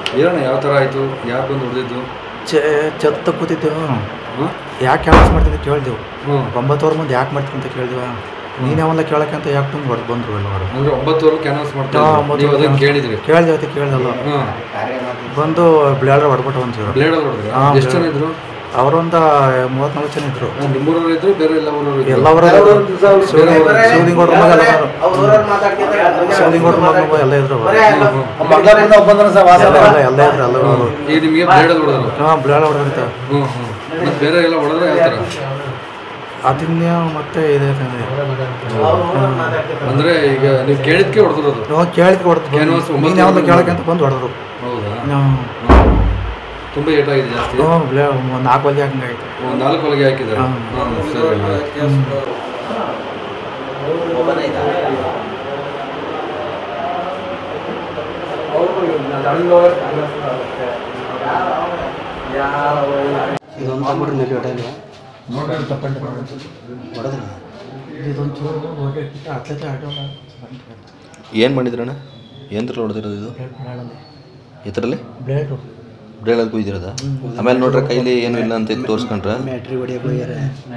ಹೇಳೋಣ ಯಾವ ಥರ ಆಯಿತು ಯಾಕೆ ಬಂದು ಹೊಡೆದಿದ್ದು ಚೆ ಚೆತ್ತ ಕೂತಿದ್ದೆವು ಹಾಂ ಯಾಕೆ ಕೆಲಸ ಮಾಡ್ತಿದ್ದೆ ಕೇಳಿದೆವು ಹ್ಞೂ ಒಂಬತ್ತುವರೆ ಮಂದಿ ಯಾಕೆ ಮಾಡ್ತೀನಿ ಅಂತ ಕೇಳಿದೆವು ನೀನೇ ಒಂದ ಕೇಳಕ್ಕೆ ಅಂತ ಯಾಕೆ ತುಂಬ ಹೊಡೆದು ಬಂದರು ಎಲ್ಲವರು ಅಂದ್ರೆ ಒಂಬತ್ತುವರೆ ಕ್ಯಾನ್ವಾಸ್ ಮಾಡ್ತಾ ಹಾ, ಇದ್ರು. ಒಂಬತ್ತು ನೀವು ಅದನ್ನ ಕೇಳಿದ್ರಿ ಕೇಳಿದೆ ಅಂತ ಕೇಳಿದಲ್ಲ ಹಾಂ ಬಂದು ಬ್ಲೇಡರ್ ಹೊಡ್ಬಿಟ್ಟು ಒಂಚೂರು ಬ್ಲೇಡಲ್ಲಿ ಹೊಡೆದ್ರು ಹಾ, ಎಷ್ಟು ಜನ ಇದ್ರು ಅವರೊಂದು ಮೂವತ್ನಾಲ್ಕು ಜನ ಇದ್ರು ಹಾ, ನಿಮ್ಮೂರವ್ರು ಇದ್ರು ಬೇರೆ ಎಲ್ಲ ಊರವ್ರು ಇದ್ರು? ಎಲ್ಲ ಶಿವಲಿಂಗೌಡ್ರ ಮಗ ಶಿವಲಿಂಗೌಡ್ರ ಮಗ ಎಲ್ಲ ಇದ್ರು ಅವ್ರು. ಎಲ್ಲ ಎಲ್ಲ ಇದ್ರು ಎಲ್ಲ ಅವರು ಈಗ ನಿಮಗೆ ಬ್ಲೇಡಲ್ಲಿ ಹೊಡೆದ್ರು ಹಾಂ ಬ್ಲೇಡ್ ಹೊಡೆದಂತ ಹ್ಞೂ ಹ್ಞೂ ಮತ್ತೆ ಬೇರೆ ಎಲ್ಲ ಹೊಡೆದ್ರೆ ಯಾವ ಥರ ಅದನ್ನೇ ಮತ್ತೆ ಇದೆ ಅಂದ್ರೆ ಈಗ ನೀವು ಕೇಳಿದ್ಕೆ ಹೊಡೆದಿರೋದು ನಾವು ಕೇಳಿದ್ ಹೊಡೆದು Canvas ಒಂಬತ್ತು ನೀನು ಯಾವ್ದು ಕೇಳಕ್ಕೆ ಅಂತ ಬಂದು ಹೊಡೆದ್ರು ಹೌದಾ ಹ್ಞೂ ತುಂಬ ಏಟಾಗಿದೆ ಜಾಸ್ತಿ ಹ್ಞೂ ಬ್ಲೇ ಒಂದು ನಾಲ್ಕು ಹೊಲಿಗೆ ಹಂಗಾಯ್ತು ಒಂದು ನಾಲ್ಕು ಹೊಲಿಗೆ ಹಾಕಿದ್ದಾರೆ ಹಾ. ಹಾಂ ಸರಿ ಇದೊಂದು ತಗೊಂಡ್ರೆ ನೆಲೆ ಹೊಡೆಯಲ್ಲ ಇದೊಂದು ಚೂರು ಹೊಟ್ಟೆ ಅತ್ಲತೆ ಆಟೋ ಏನು ಮಾಡಿದ್ರಣ್ಣ ಏನ್ರಲ್ಲಿ ಹೊಡೆದಿರೋದು ಇದು ಇದರಲ್ಲಿ ಬ್ಲೇಡು ಬ್ರೇಳಲ್ಲಿ ಕುಯ್ದಿರೋದ ಆಮೇಲೆ ನೋಡ್ರೆ ಕೈಲಿ ಏನು ಇಲ್ಲ ಅಂತ ತೋರಿಸ್ಕೊಂಡ್ರೆ ಬ್ಯಾಟ್ರಿ ಹೊಡಿಯೋಕೆ ಹೋಗ್ಯಾರ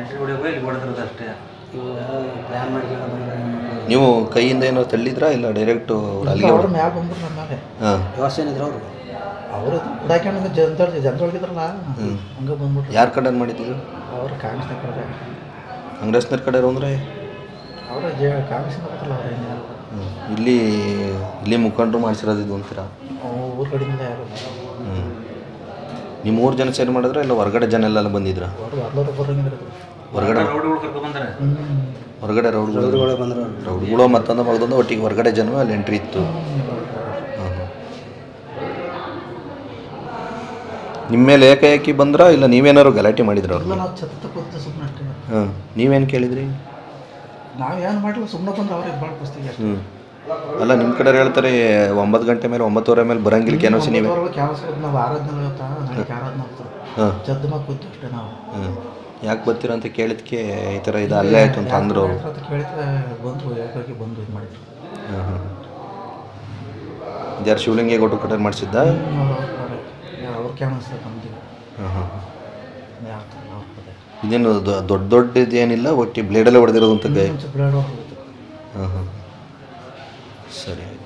ಇವು ಪ್ಲ್ಯಾನ್ ಮಾಡ್ಕೊಂಡು ಬಂದ್ರೆ ನೀವು ಕೈಯಿಂದ ಏನೋ ತಳ್ಳಿದ್ರಾ ಇಲ್ಲ ಡೈರೆಕ್ಟು ಅಲ್ಲಿಗೆ ಅವ್ರ ಮ್ಯಾಗ ಬಂದ್ರು ನನ್ನ ಮೇಲೆ ಹಾಂ ವ್ಯವಸ್ಥೆ ಏನಿದ್ರು ಅವರು ಅವರು ಕುಡಾಕೊಂಡು ಜನತ ಜನರೊಳಗಿದ್ರಲ್ಲ ಹ್ಮ್. ಹಂಗೆ ಬಂದ್ಬಿಟ್ರು ಯಾರ ಕಡೆ ಮಾಡಿದ್ದು ಅವ್ರು ಕಾಂಗ್ರೆಸ್ ಕಡೆ ಕಾಂಗ್ರೆಸ್ನವ್ರ ಕಡೆ ಅಂದರೆ ಅವರ ಜೆ ಕಾಂಗ್ರೆಸ್ ಬರ್ತಾರಲ್ಲ ಅವ್ರು ಏನಿಲ್ಲ ಇಲ್ಲಿ ಇಲ್ಲಿ ಮುಖಂಡರು ಮಾಡಿಸಿರೋದು ಇದು ಅಂತೀರಾ ಊರ ಕಡೆಯಿಂದ ಯಾರು ಹ್ಞೂ ನೀವು ಮೂರು ಜನ ಸೇರಿ ಮಾಡಿದ್ರೆ ಇಲ್ಲ ಹೊರಗಡೆ ಜನ ಎಲ್ಲ ಬಂದಿದ್ರಾ ಅವರು ಎಲ್ಲರೂ ಬರೋಂಗಿದ್ರು ಹೊರಗಡೆ ಹ್ಞೂ ಹೊರಗಡೆ ರೌಡ್ಗಳು ರೌಡಿಗಳು ಬಂದ್ರು ಅವ್ರು. ರೌಡ್ಗಳು ಮತ್ತೊಂದು ಮಗದೊಂದು ಒಟ್ಟಿಗೆ ಹೊರಗಡೆ ಜನ ಅಲ್ಲಿ ಎಂಟ್ರಿ ಇತ್ತು ಹಾಂ ಹಾಂ ನಿಮ್ಮ ಮೇಲೆ ಏಕಾಏಕಿ ಬಂದ್ರಾ ಇಲ್ಲ ನೀವೇನಾದ್ರು ಗಲಾಟೆ ಮಾಡಿದ್ರ ಇಲ್ಲ ಅವ್ರನ್ನ ನಾವು ಛತ್ತ ಕೂತು ಸುಮ್ಮನೆ ಅಷ್ಟೇ ಹಾಂ ನೀವೇನು ಕೇಳಿದ್ರಿ ನಾವು ಏನು ಮಾಡಿಲ್ಲ ಸುಮ್ಮನೆ ಬಂದ್ರೆ ಅವ್ರಿಗೆ ಭಾಳ ಕುಸ್ತಿಗೆ ಅಷ್ಟೇ ಹ್ಞೂ ಅಲ್ಲ ನಿಮ್ಮ ಕಡೆ ಹೇಳ್ತಾರೆ ಒಂಬತ್ತು ಗಂಟೆ ಮೇಲೆ ಒಂಬತ್ತುವರೆ ಮೇಲೆ ಬರಂಗಿಲ್ಲ ಕ್ಯಾನ್ವಸಿ ನೀವೇ ಕ್ಯಾನ್ವಸ್ ನಾವು ಆರಾಧನೆ ಇವತ್ತ ನಾಳೆ ಆರಾಧನೆ ಆಗ್ತದೆ ಹಾಂ ಜದ್ದು ಮಾಡಿ ಕೂತು ಅಷ್ಟೇ ನಾವು ಹ್ಞೂ ಯಾಕೆ ಬರ್ತೀರಾ ಅಂತ ಕೇಳಿದ್ಕೆ ಈ ಥರ ಇದು ಅಲ್ಲೇ ಆಯಿತು ಅಂತ ಅಂದರು ಅವರು ಅಂತ ಕೇಳಿದ್ರೆ ಬಂದು ಯಾಕಾಗಿ ಬಂದು ಇದು ಮಾಡಿದ್ರು ಹಾಂ ಹಾಂ ಯಾರು ಶಿವಲಿಂಗೇಗೌಡರು ಕಡೆ ಮಾಡಿಸಿದ್ದ ಅವ್ರ ಕ್ಯಾನ್ವಸ್ ಬಂದಿಲ್ಲ ಹಾಂ ಹಾಂ ಯಾವ ಥರ ಅವ್ರ ಕಡೆ ಇದೇನು ದೊ- ದೊಡ್ಡ ದೊಡ್ಡದೇನಿಲ್ಲ ಒಟ್ಟು ಬ್ಲೇಡಲ್ಲೇ ಹೊಡೆದಿರೋದು ಅಂತ ಗೈ ಬ್ಲೇಡ್ ಹೋಗ್ಬಿಟ್ಟು ಹಾಂ ಹಾಂ ಸರಿ ಆಯ್ತು